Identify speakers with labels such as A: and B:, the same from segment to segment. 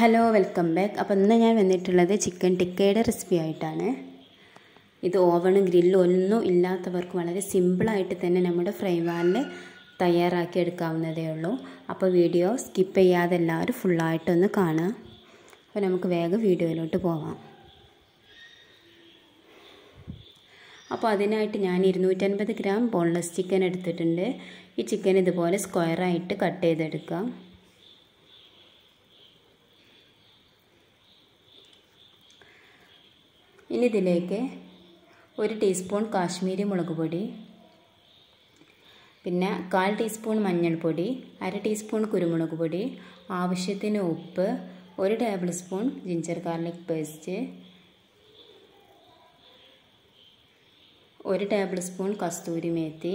A: hello welcome back അപ്പോൾ ഇന്ന് ഞാൻ വന്നിട്ടുള്ളത് ചിക്കൻ ടിക്കയുടെ റെസിപ്പി ആയിട്ടാണ് ഇത് ഓവണും ഗ്രില്ലും ഒന്നും ഇല്ലാത്തവർക്ക് വളരെ സിമ്പിളായിട്ട് തന്നെ നമ്മുടെ ഫ്രൈ പാനിൽ തയ്യാറാക്കി എടുക്കാവുന്നതേ ഉള്ളൂ അപ്പോൾ വീഡിയോ സ്കിപ്പ് ചെയ്യാതെ എല്ലാവരും ഫുള്ളായിട്ടൊന്ന് കാണുക അപ്പോൾ നമുക്ക് വേഗം വീഡിയോയിലോട്ട് പോവാം അപ്പോൾ അതിനായിട്ട് ഞാൻ ഇരുന്നൂറ്റൻപത് ഗ്രാം ബോൺലെസ് ചിക്കൻ എടുത്തിട്ടുണ്ട് ഈ ചിക്കൻ ഇതുപോലെ സ്ക്വയറായിട്ട് കട്ട് ചെയ്തെടുക്കാം ഇനി ഇതിലേക്ക് ഒരു ടീസ്പൂൺ കാശ്മീരി മുളക് പൊടി പിന്നെ കാൽ ടീസ്പൂൺ മഞ്ഞൾപ്പൊടി അര ടീസ്പൂൺ കുരുമുളക് പൊടി ആവശ്യത്തിന് ഉപ്പ് ഒരു tablespoon ginger garlic paste ഒരു ടേബിൾ സ്പൂൺ കസ്തൂരി മേത്തി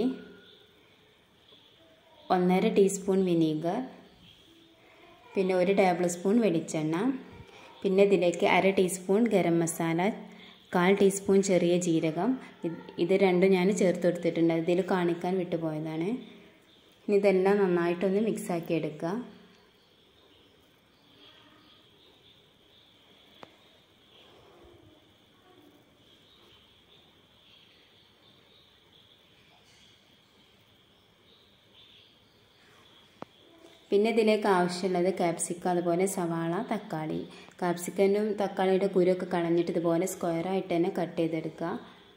A: ഒന്നര ടീസ്പൂൺ വിനീഗർ പിന്നെ ഒരു ടേബിൾ സ്പൂൺ വെളിച്ചെണ്ണ പിന്നെ ഇതിലേക്ക് അര ടീസ്പൂൺ ഗരം മസാല കാൽ ടീസ്പൂൺ ചെറിയ ജീരകം ഇത് രണ്ടും ഞാൻ ചേർത്ത് കൊടുത്തിട്ടുണ്ട് ഇതിൽ കാണിക്കാൻ വിട്ടുപോയതാണ് ഇനി ഇതെല്ലാം നന്നായിട്ടൊന്ന് മിക്സാക്കി എടുക്കുക പിന്നെ ഇതിലേക്ക് ആവശ്യമുള്ളത് ക്യാപ്സിക്കം അതുപോലെ സവാള തക്കാളി ക്യാപ്സിക്കനും തക്കാളിയുടെ കുരുവൊക്കെ കളഞ്ഞിട്ട് ഇതുപോലെ സ്ക്വയറായിട്ട് തന്നെ കട്ട് ചെയ്തെടുക്കുക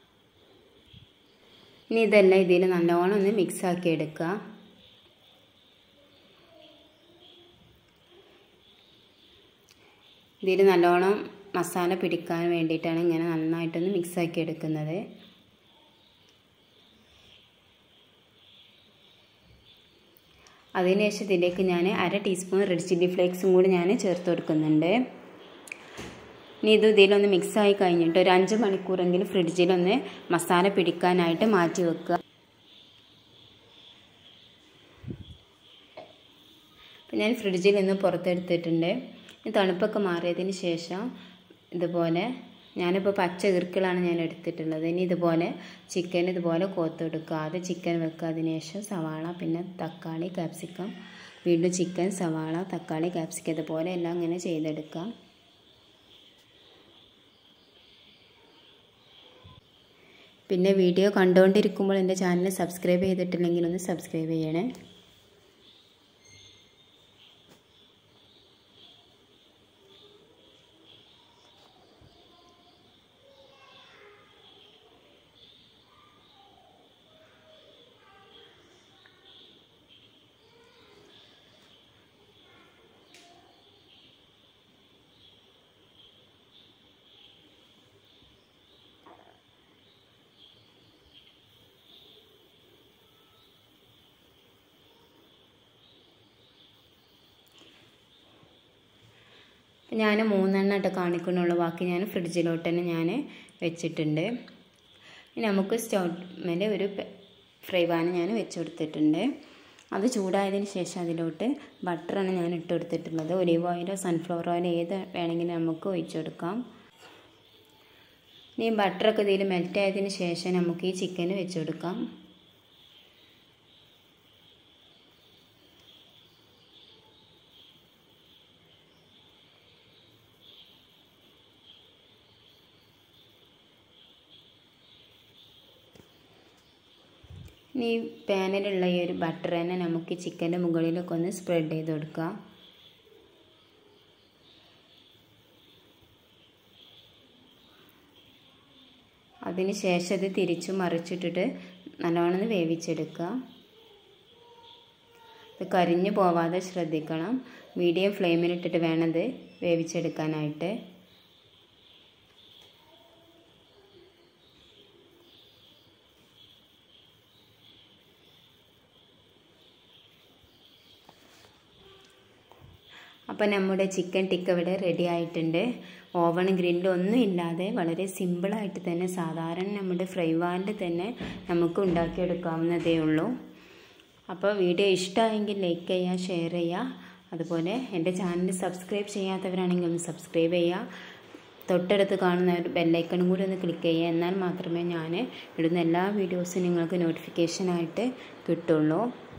A: ഇനി ഇതെല്ലാം ഇതിൽ നല്ലോണം ഒന്ന് മിക്സ് ആക്കി എടുക്കുക ഇതിൽ നല്ലോണം മസാല പിടിക്കാൻ വേണ്ടിയിട്ടാണ് ഇങ്ങനെ നന്നായിട്ടൊന്ന് മിക്സ് ആക്കി എടുക്കുന്നത് അതിനുശേഷം ഇതിലേക്ക് ഞാൻ അര ടീസ്പൂൺ റെഡ് ചില്ലി ഫ്ലേക്സും കൂടി ഞാൻ ചേർത്ത് കൊടുക്കുന്നുണ്ട് ഇനി ഇത് ഇതിലൊന്ന് മിക്സായി കഴിഞ്ഞിട്ട് ഒരു അഞ്ച് മണിക്കൂറെങ്കിലും ഫ്രിഡ്ജിലൊന്ന് മസാല പിടിക്കാനായിട്ട് മാറ്റി വെക്കുക അപ്പം ഞാൻ ഫ്രിഡ്ജിൽ നിന്ന് പുറത്തെടുത്തിട്ടുണ്ട് ഈ തണുപ്പൊക്കെ മാറിയതിന് ശേഷം ഇതുപോലെ ഞാനിപ്പോൾ പച്ച ഈർക്കിളാണ് ഞാൻ എടുത്തിട്ടുള്ളത് ഇനി ഇതുപോലെ ചിക്കൻ ഇതുപോലെ കോത്തെടുക്കുക ആദ്യം ചിക്കൻ വെക്കുക അതിന് ശേഷം സവാള പിന്നെ തക്കാളി ക്യാപ്സിക്കം വീണ്ടും ചിക്കൻ സവാള തക്കാളി ക്യാപ്സിക്കം ഇതുപോലെ എല്ലാം ഇങ്ങനെ ചെയ്തെടുക്കുക പിന്നെ വീഡിയോ കണ്ടുകൊണ്ടിരിക്കുമ്പോൾ എൻ്റെ ചാനൽ സബ്സ്ക്രൈബ് ചെയ്തിട്ടില്ലെങ്കിൽ ഒന്ന് സബ്സ്ക്രൈബ് ചെയ്യണേ ഞാൻ മൂന്നെണ്ണം ഇട്ട് കാണിക്കണുള്ളൂ ബാക്കി ഞാൻ ഫ്രിഡ്ജിലോട്ട് തന്നെ ഞാൻ വെച്ചിട്ടുണ്ട് ഇനി നമുക്ക് സ്റ്റൗമേൽ ഒരു ഫ്രൈ പാൻ ഞാൻ വെച്ച് കൊടുത്തിട്ടുണ്ട് അത് ചൂടായതിന് ശേഷം അതിലോട്ട് ബട്ടറാണ് ഞാൻ ഇട്ട് കൊടുത്തിട്ടുള്ളത് ഒലീവ് ഓയിലോ സൺഫ്ലവർ ഓയിലോ ഏത് വേണമെങ്കിലും നമുക്ക് ഒഴിച്ചു കൊടുക്കാം ഇനി ബട്ടറൊക്കെ ഇതിൽ മെൽറ്റ് ആയതിന് ശേഷം നമുക്ക് ഈ ചിക്കൻ വെച്ച് കൊടുക്കാം ഇനി ഈ പാനിലുള്ള ഈ ഒരു ബട്ടർ തന്നെ നമുക്ക് ചിക്കൻ്റെ മുകളിലൊക്കെ ഒന്ന് സ്പ്രെഡ് ചെയ്ത് കൊടുക്കാം അതിന് ശേഷം ഇത് തിരിച്ചു മറിച്ചിട്ടിട്ട് നല്ലോണം വേവിച്ചെടുക്കുക ഇത് കരിഞ്ഞു പോവാതെ ശ്രദ്ധിക്കണം മീഡിയം ഫ്ലെയിമിലിട്ടിട്ട് വേണത് വേവിച്ചെടുക്കാനായിട്ട് അപ്പോൾ നമ്മുടെ ചിക്കൻ ടിക്ക ഇവിടെ റെഡി ആയിട്ടുണ്ട് ഓവൺ ഗ്രില്ലൊന്നും ഇല്ലാതെ വളരെ സിമ്പിളായിട്ട് തന്നെ സാധാരണ നമ്മുടെ ഫ്രൈ വാനിൽ തന്നെ നമുക്ക് ഉണ്ടാക്കിയെടുക്കാവുന്നതേ ഉള്ളൂ അപ്പോൾ വീഡിയോ ഇഷ്ടമായെങ്കിൽ ലൈക്ക് ചെയ്യുക ഷെയർ ചെയ്യുക അതുപോലെ എൻ്റെ ചാനൽ സബ്സ്ക്രൈബ് ചെയ്യാത്തവരാണെങ്കിൽ ഒന്ന് സബ്സ്ക്രൈബ് ചെയ്യുക തൊട്ടടുത്ത് കാണുന്ന ഒരു ബെല്ലൈക്കണും കൂടി ഒന്ന് ക്ലിക്ക് ചെയ്യുക എന്നാൽ മാത്രമേ ഞാൻ ഇടുന്ന എല്ലാ വീഡിയോസും നിങ്ങൾക്ക് നോട്ടിഫിക്കേഷനായിട്ട് കിട്ടുള്ളൂ